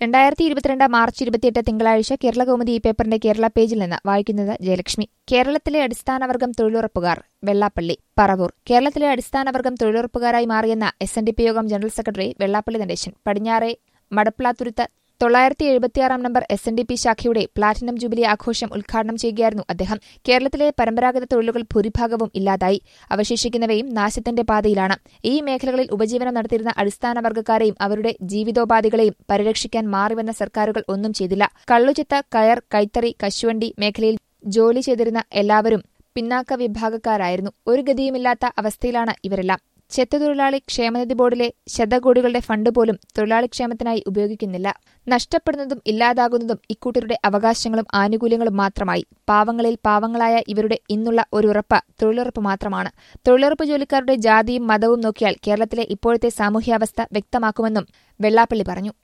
രണ്ടായിരത്തി ഇരുപത്തിരണ്ട് മാർച്ച് ഇരുപത്തിയെട്ട് തിങ്കളാഴ്ച കേരള കൗമുദി ഈ പേപ്പറിന്റെ കേരള പേജിൽ നിന്ന് വായിക്കുന്നത് ജയലക്ഷ്മി കേരളത്തിലെ അടിസ്ഥാനവർഗം തൊഴിലുറപ്പുകാർ വെള്ളാപ്പള്ളി പറവൂർ കേരളത്തിലെ അടിസ്ഥാനവർഗം തൊഴിലുറപ്പുകാരായി മാറിയെന്ന എസ് എൻ ഡി പി യോഗം ജനറൽ സെക്രട്ടറി വെള്ളാപ്പള്ളി നടേശൻ പടിഞ്ഞാറെ മടപ്ലാത്തുരുത്ത് തൊള്ളായിരത്തി എഴുപത്തിയാറാം number S N D P ശാഖയുടെ പ്ലാറ്റിനം ജൂബിലി ആഘോഷം ഉദ്ഘാടനം ചെയ്യുകയായിരുന്നു അദ്ദേഹം കേരളത്തിലെ പരമ്പരാഗത തൊഴിലുകൾ ഭൂരിഭാഗവും ഇല്ലാതായി അവശേഷിക്കുന്നവയും നാശത്തിന്റെ പാതയിലാണ് ഈ മേഖലകളിൽ ഉപജീവനം നടത്തിയിരുന്ന അടിസ്ഥാന വർഗ്ഗക്കാരെയും അവരുടെ ജീവിതോപാധികളെയും പരിരക്ഷിക്കാൻ മാറിവന്ന സർക്കാരുകൾ ഒന്നും ചെയ്തില്ല കള്ളുചിത്ത കയർ കൈത്തറി കശുവണ്ടി മേഖലയിൽ ജോലി ചെയ്തിരുന്ന എല്ലാവരും പിന്നാക്ക വിഭാഗക്കാരായിരുന്നു ഒരു ഗതിയുമില്ലാത്ത അവസ്ഥയിലാണ് ഇവരെല്ലാം ചെത്തുതൊഴിലാളി ക്ഷേമനിധി ബോർഡിലെ ശതകോടികളുടെ ഫണ്ട് പോലും തൊഴിലാളി ക്ഷേമത്തിനായി ഉപയോഗിക്കുന്നില്ല നഷ്ടപ്പെടുന്നതും ഇല്ലാതാകുന്നതും ഇക്കൂട്ടരുടെ അവകാശങ്ങളും ആനുകൂല്യങ്ങളും മാത്രമായി പാവങ്ങളിൽ പാവങ്ങളായ ഇവരുടെ ഇന്നുള്ള ഒരു ഉറപ്പ് തൊഴിലുറപ്പ് മാത്രമാണ് തൊഴിലുറപ്പ് ജോലിക്കാരുടെ ജാതിയും മതവും നോക്കിയാൽ കേരളത്തിലെ ഇപ്പോഴത്തെ സാമൂഹ്യാവസ്ഥ വ്യക്തമാക്കുമെന്നും വെള്ളാപ്പള്ളി പറഞ്ഞു